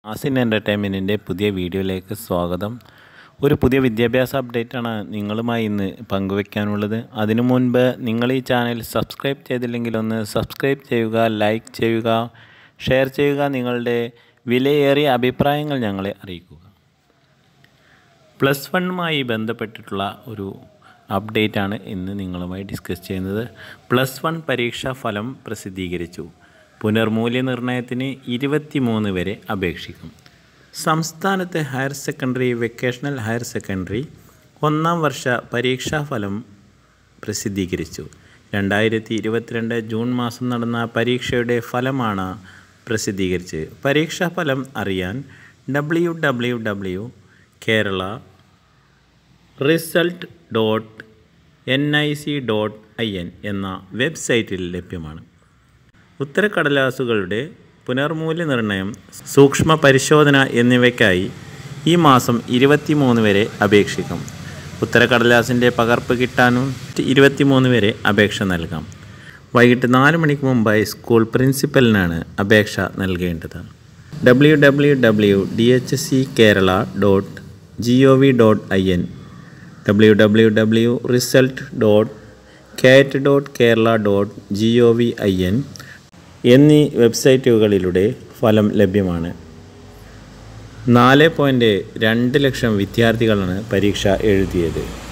ആസിൻ എൻ്റർടൈൻമെൻറ്റിൻ്റെ പുതിയ വീഡിയോയിലേക്ക് സ്വാഗതം ഒരു പുതിയ വിദ്യാഭ്യാസ അപ്ഡേറ്റാണ് നിങ്ങളുമായി ഇന്ന് പങ്കുവയ്ക്കാനുള്ളത് അതിനു മുൻപ് നിങ്ങൾ ഈ ചാനൽ സബ്സ്ക്രൈബ് ചെയ്തില്ലെങ്കിൽ ഒന്ന് സബ്സ്ക്രൈബ് ചെയ്യുക ലൈക്ക് ചെയ്യുക ഷെയർ ചെയ്യുക നിങ്ങളുടെ വിലയേറിയ അഭിപ്രായങ്ങൾ ഞങ്ങളെ അറിയിക്കുക പ്ലസ് വണ്ണുമായി ബന്ധപ്പെട്ടിട്ടുള്ള ഒരു അപ്ഡേറ്റ് ആണ് ഇന്ന് നിങ്ങളുമായി ഡിസ്കസ് ചെയ്യുന്നത് പ്ലസ് വൺ പരീക്ഷാ ഫലം പ്രസിദ്ധീകരിച്ചു പുനർമൂല്യനിർണ്ണയത്തിന് ഇരുപത്തിമൂന്ന് വരെ അപേക്ഷിക്കും സംസ്ഥാനത്തെ higher secondary vocational higher secondary ഒന്നാം വർഷ പരീക്ഷാ ഫലം പ്രസിദ്ധീകരിച്ചു രണ്ടായിരത്തി ഇരുപത്തിരണ്ട് ജൂൺ മാസം നടന്ന പരീക്ഷയുടെ ഫലമാണ് പ്രസിദ്ധീകരിച്ചത് പരീക്ഷാ ഫലം അറിയാൻ W W W Kerala result dot N I C dot I N എന്ന വെബ്സൈറ്റിൽ ലഭ്യമാണ് ഉത്തരക്കടലാസുകളുടെ പുനർമൂല്യനിർണ്ണയം സൂക്ഷ്മ പരിശോധന എന്നിവയ്ക്കായി ഈ മാസം ഇരുപത്തിമൂന്ന് വരെ അപേക്ഷിക്കും ഉത്തരക്കടലാസിൻ്റെ പകർപ്പ് കിട്ടാനും ഇരുപത്തിമൂന്ന് വരെ അപേക്ഷ നൽകാം വൈകിട്ട് നാല് മണിക്ക് മുമ്പായി സ്കൂൾ പ്രിൻസിപ്പലിനാണ് അപേക്ഷ നൽകേണ്ടത് W W W D H C Kerala dot G O V dot I N W W W result dot kite dot Kerala dot G O V I N എന്നീ വെബ്സൈറ്റുകളിലൂടെ ഫലം ലഭ്യമാണ് നാല് പോയിൻറ്റ് രണ്ട് ലക്ഷം വിദ്യാർത്ഥികളാണ് പരീക്ഷ എഴുതിയത്